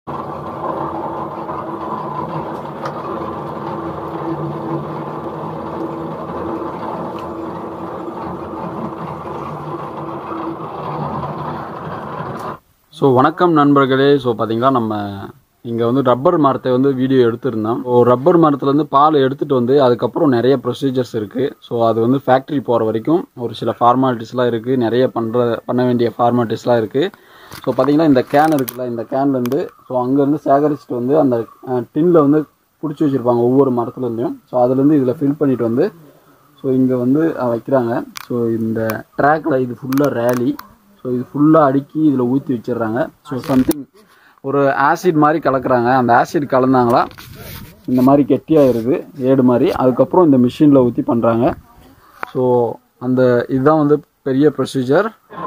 So வணக்கம் நண்பர்களே so பார்த்தீங்களா நம்ம இங்கே வந்து ரப்பர் மரத்தை வந்து வீடியோ எடுத்திருந்தோம் ஸோ ரப்பர் மரத்துலேருந்து பால் எடுத்துகிட்டு வந்து அதுக்கப்புறம் நிறைய ப்ரொசீஜர்ஸ் இருக்குது ஸோ அது வந்து ஃபேக்ட்ரி போகிற வரைக்கும் ஒரு சில ஃபார்மாலிட்டிஸ்லாம் இருக்குது நிறைய பண்ணுற பண்ண வேண்டிய ஃபார்மாலிட்டிஸ்லாம் இருக்குது ஸோ பார்த்தீங்கன்னா இந்த கேன் இருக்குல்ல இந்த கேன்லேருந்து ஸோ அங்கேருந்து சேகரிச்சுட்டு வந்து அந்த டின்னில் வந்து பிடிச்சி வச்சுருப்பாங்க ஒவ்வொரு மரத்துலேருந்தும் ஸோ அதுலேருந்து இதில் ஃபில் பண்ணிட்டு வந்து ஸோ இங்கே வந்து அஹ், வைக்கிறாங்க ஸோ இந்த ட்ராக்ல இது ஃபுல்லாக ரேலி ஸோ இது ஃபுல்லாக அடுக்கி இதில் ஊற்றி வச்சிடுறாங்க ஸோ சம்திங் ஒரு ஆசிட் மாதிரி கலக்குறாங்க அந்த ஆசிட் கலந்தாங்களா இந்த மாதிரி கெட்டியாயிருது ஏடு மாதிரி அதுக்கப்புறம் இந்த மிஷினில் ஊற்றி பண்ணுறாங்க ஸோ அந்த இதுதான் வந்து பெரிய ப்ரொசீஜர்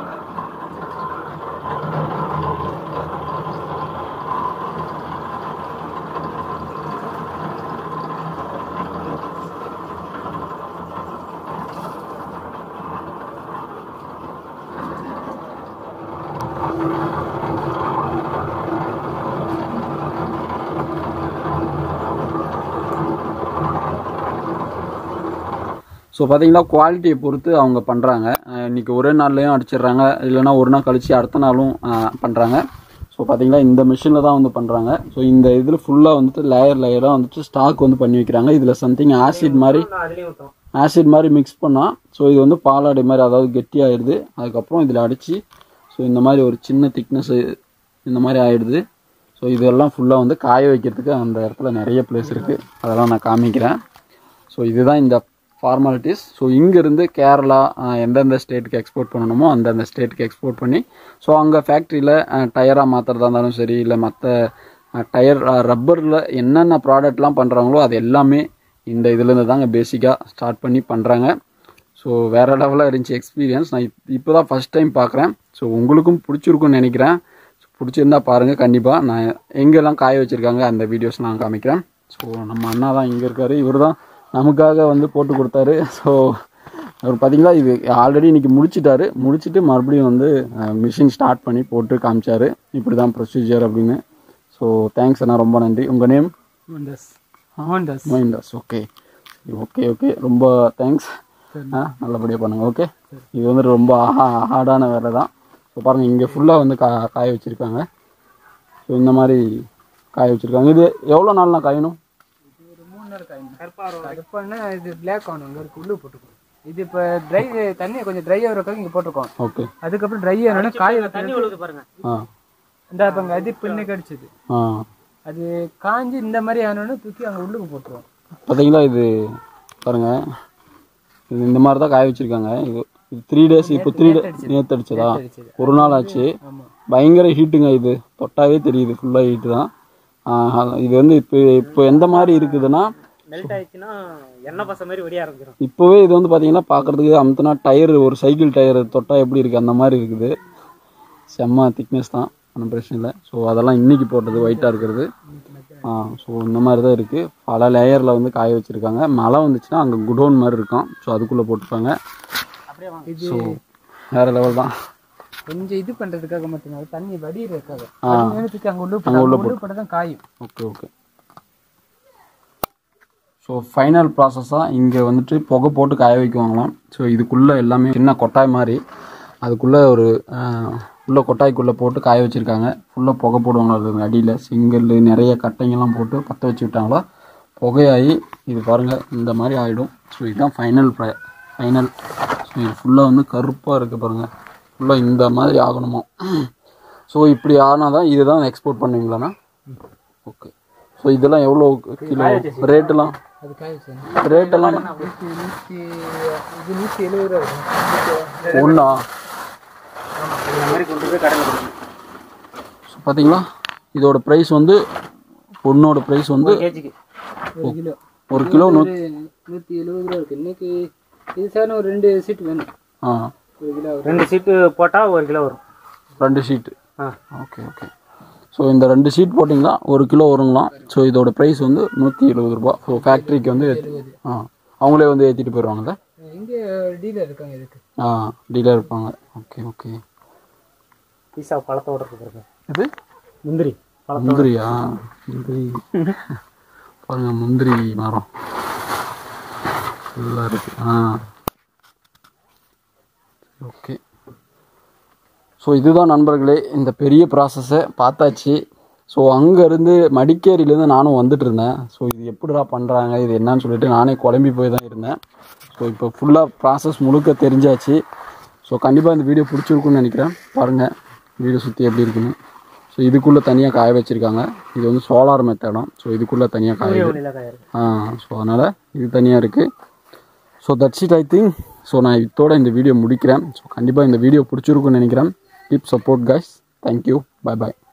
ஸோ பார்த்தீங்கன்னா குவாலிட்டியை பொறுத்து அவங்க பண்ணுறாங்க இன்னைக்கு ஒரே நாள்லேயும் அடிச்சிடுறாங்க இல்லைன்னா ஒரு நாள் கழிச்சு அடுத்த நாளும் பண்ணுறாங்க ஸோ பார்த்தீங்கன்னா இந்த மிஷினில் தான் வந்து பண்ணுறாங்க ஸோ இந்த இதில் ஃபுல்லாக வந்துட்டு லேயர் லேயராக வந்துட்டு ஸ்டாக் வந்து பண்ணி வைக்கிறாங்க இதில் சம்திங் ஆசிட் மாதிரி ஆசிட் மாதிரி மிக்ஸ் பண்ணால் ஸோ இது வந்து பாலாடை மாதிரி அதாவது கெட்டியாயிடுது அதுக்கப்புறம் இதில் அடித்து ஸோ இந்த மாதிரி ஒரு சின்ன திக்னஸ் இந்த மாதிரி ஆயிடுது ஸோ இதெல்லாம் ஃபுல்லாக வந்து காய வைக்கிறதுக்கு அந்த இடத்துல நிறைய பிளேஸ் இருக்குது அதெல்லாம் நான் காமிக்கிறேன் ஸோ இதுதான் இந்த ஃபார்மாலிட்டிஸ் ஸோ இங்கேருந்து கேரளா அஹ், எந்தெந்த ஸ்டேட்டுக்கு எக்ஸ்போர்ட் பண்ணணுமோ அந்தந்த ஸ்டேட்டுக்கு எக்ஸ்போர்ட் பண்ணி ஸோ அங்கே ஃபேக்ட்ரியில் டயராக மாற்றுறதா இருந்தாலும் சரி இல்லை மற்ற டயர் ரப்பரில் என்னென்ன ப்ராடக்ட்லாம் பண்ணுறாங்களோ அது எல்லாமே இந்த இதுலேருந்து தாங்க பேசிக்காக ஸ்டார்ட் பண்ணி பண்ணுறாங்க ஸோ வேறு லெவலில் இருந்துச்சு எக்ஸ்பீரியன்ஸ் நான் இப்போ தான் ஃபஸ்ட் டைம் பார்க்குறேன் ஸோ உங்களுக்கும் பிடிச்சிருக்கும்னு நினைக்கிறேன் ஸோ பிடிச்சிருந்தா பாருங்கள் கண்டிப்பாக நான் எங்கெல்லாம் காய வச்சுருக்காங்க அந்த வீடியோஸ் நான் காமிக்கிறேன் ஸோ நம்ம அண்ணா தான் இங்கே இருக்கார் இவர் தான் நமக்காக வந்து போட்டு கொடுத்தாரு ஸோ அவர் பார்த்தீங்களா இது ஆல்ரெடி இன்னைக்கு முடிச்சிட்டாரு முடிச்சிட்டு மறுபடியும் வந்து மிஷின் ஸ்டார்ட் பண்ணி போட்டு காமிச்சாரு இப்படி தான் ப்ரொசீஜர் அப்படின்னு ஸோ தேங்க்ஸ் அண்ணா ரொம்ப நன்றி உங்கள் நேம் மோகன்தாஸ் மோகன்தாஸ் மைண்டஸ் ஓகே ஓகே ஓகே ரொம்ப தேங்க்ஸ் ஆ நல்லபடியாக பண்ணுங்க ஓகே இது வந்து ரொம்ப ஹார்டான வேலை தான் ஸோ பாருங்கள் இங்கே ஃபுல்லாக வந்து கா காய வச்சுருக்காங்க ஸோ இந்த மாதிரி காய வச்சுருக்காங்க இது எவ்வளோ நாள்லாம் காயணும் ஒரு மூணு நாள் காயும் கருப்பானா இது பிளாக் ஆகணும் இங்கே இருக்கு உள்ளே போட்டுக்கணும் இது இப்போ ட்ரை தண்ணி கொஞ்சம் ட்ரை ஆகிறதுக்காக இங்கே போட்டிருக்கோம் ஓகே அதுக்கப்புறம் ட்ரை ஆனோடனே காய தண்ணி விழுது பாருங்க ஆ இந்த இப்போ அது பின்ன கடிச்சது ஆ அது காஞ்சி இந்த மாதிரி ஆனோடனே தூக்கி அங்கே உள்ளுக்கு போட்டுருவோம் பார்த்தீங்களா இது பாருங்க இது இந்த மாதிரி தான் காய வச்சுருக்காங்க இது இது த்ரீ டேஸ் இப்போ த்ரீ டே நேற்று அடிச்சதா அடிச்சது. ஒரு நாள் ஆச்சு ஆமாம் பயங்கர ஹீட்டுங்க இது தொட்டாவே தெரியுது ஃபுல்லாக ஹீட்டு தான் ஆ, இது வந்து இப்போ இப்போ எந்த மாதிரி இருக்குதுன்னா மெல்ட் ஆயிடுச்சுன்னா எண்ணெய் பச மாதிரி வெடிய ஆரம்பிச்சிடும் இப்போவே இது வந்து பார்த்தீங்கன்னா பார்க்குறதுக்கு அமுத்துனா டயர் ஒரு சைக்கிள் டயர் தொட்டால் எப்படி இருக்குது அந்த மாதிரி இருக்குது செம்ம திக்னஸ் தான் ஒன்றும் பிரச்சனை இல்லை ஸோ அதெல்லாம் இன்னைக்கு போட்டது ஒயிட்டாக இருக்கிறது ஆ ஸோ இந்த மாதிரி தான் இருக்குது பல லேயரில் வந்து காய வச்சுருக்காங்க மழை வந்துச்சுன்னா அங்கே குடோன் மாதிரி இருக்கும் ஸோ அதுக்குள்ளே போட்டுருப்பாங்க அப்படியே இது ஸோ வேறு லெவல் தான் கொஞ்சம் இது பண்ணுறதுக்காக மட்டும்தான் தண்ணி வடிகிறதுக்காக ஆ. தூக்கி அங்கே உள்ள போட்டு உள்ள போட்டு தான் காயும் ஓகே ஓகே ஸோ ஃபைனல் ப்ராசஸாக இங்கே வந்துட்டு புகை போட்டு காய வைக்குவாங்களாம் ஸோ இதுக்குள்ளே எல்லாமே சின்ன கொட்டாய் மாதிரி அதுக்குள்ளே ஒரு ஆஹ், உள்ள கொட்டாய்க்குள்ளே போட்டு காய வச்சுருக்காங்க ஃபுல்லாக புகை போடுவாங்களா அது அடியில் செங்கல் நிறைய கட்டைங்கெல்லாம் போட்டு பற்ற வச்சு விட்டாங்களா புகையாகி இது பாருங்கள் இந்த மாதிரி ஆகிடும் ஸோ இதுதான் ஃபைனல் ஃபைனல் ஸோ இது ஃபுல்லாக வந்து கருப்பாக இருக்குது பாருங்கள் ஃபுல்லாக இந்த மாதிரி ஆகணுமா ஸோ இப்படி ஆனால் தான் இதுதான் எக்ஸ்போர்ட் பண்ணுவீங்களாண்ணா ஓகே ஸோ இதெல்லாம் எவ்வளோ கிலோ ரேட்டெல்லாம் அது காய வச்சு ரேட்டெல்லாம் நூற்றி நூற்றி இது நூற்றி எழுபது ரூபா இருக்கும் ஒன்றா இந்த மாதிரி கொண்டு போய் கடையில் கொடுக்கணும் ஸோ பார்த்தீங்களா இதோட ப்ரைஸ் வந்து பொண்ணோட ப்ரைஸ் வந்து கேஜிக்கு ஒரு கிலோ ஒரு கிலோ நூ ஒரு நூற்றி எழுபது ரூபா இருக்குது இன்னைக்கு இது சார் ஒரு ரெண்டு சீட் வேணும் ஆ ஒரு கிலோ ரெண்டு சீட்டு போட்டால் ஒரு கிலோ வரும் ரெண்டு ஷீட்டு ஆ ஓகே ஓகே ஸோ இந்த ரெண்டு ஷீட் போட்டிங்களா ஒரு கிலோ வருங்களாம் ஸோ இதோட ப்ரைஸ் வந்து நூற்றி எழுபது ரூபா ஸோ ஃபேக்ட்ரிக்கு வந்து ஏத்தி- ஆ அவங்களே வந்து ஏற்றிட்டு போயிடுவாங்கல்ல இங்கே டீலர் இருக்காங்க இதுக்கு ஆ டீலர் இருப்பாங்க ஓகே ஓகே பீஸா பழத்தோட இருக்கு இது முந்திரி முந்திரியா முந்திரி பாருங்க முந்திரி மரம் ஃபுல்லாக இருக்கு ஆ ஓகே ஸோ இதுதான் நண்பர்களே இந்த பெரிய ப்ராசஸை பார்த்தாச்சு ஸோ அங்கேருந்து மடிக்கேரியிலேருந்து நானும் வந்துட்டு இருந்தேன் ஸோ இது எப்படிடா பண்ணுறாங்க இது என்னன்னு சொல்லிட்டு நானே குழம்பி போய் தான் இருந்தேன் ஸோ இப்போ ஃபுல்லாக ப்ராசஸ் முழுக்க தெரிஞ்சாச்சு ஸோ கண்டிப்பாக இந்த வீடியோ பிடிச்சிருக்குன்னு நினைக்கிறேன் பாருங்கள் வீடியோ சுற்றி எப்படி இருக்குன்னு ஸோ இதுக்குள்ளே தனியாக காய வச்சுருக்காங்க இது வந்து சோலார் மெத்தடம் ஸோ இதுக்குள்ளே தனியாக காய ஆ ஸோ அதனால் இது தனியாக இருக்குது so that's it I think so நான் இதோட இந்த வீடியோ முடிக்கிறேன் ஸோ கண்டிப்பாக இந்த வீடியோ பிடிச்சிருக்குன்னு நினைக்கிறேன் keep support guys thank you bye பாய்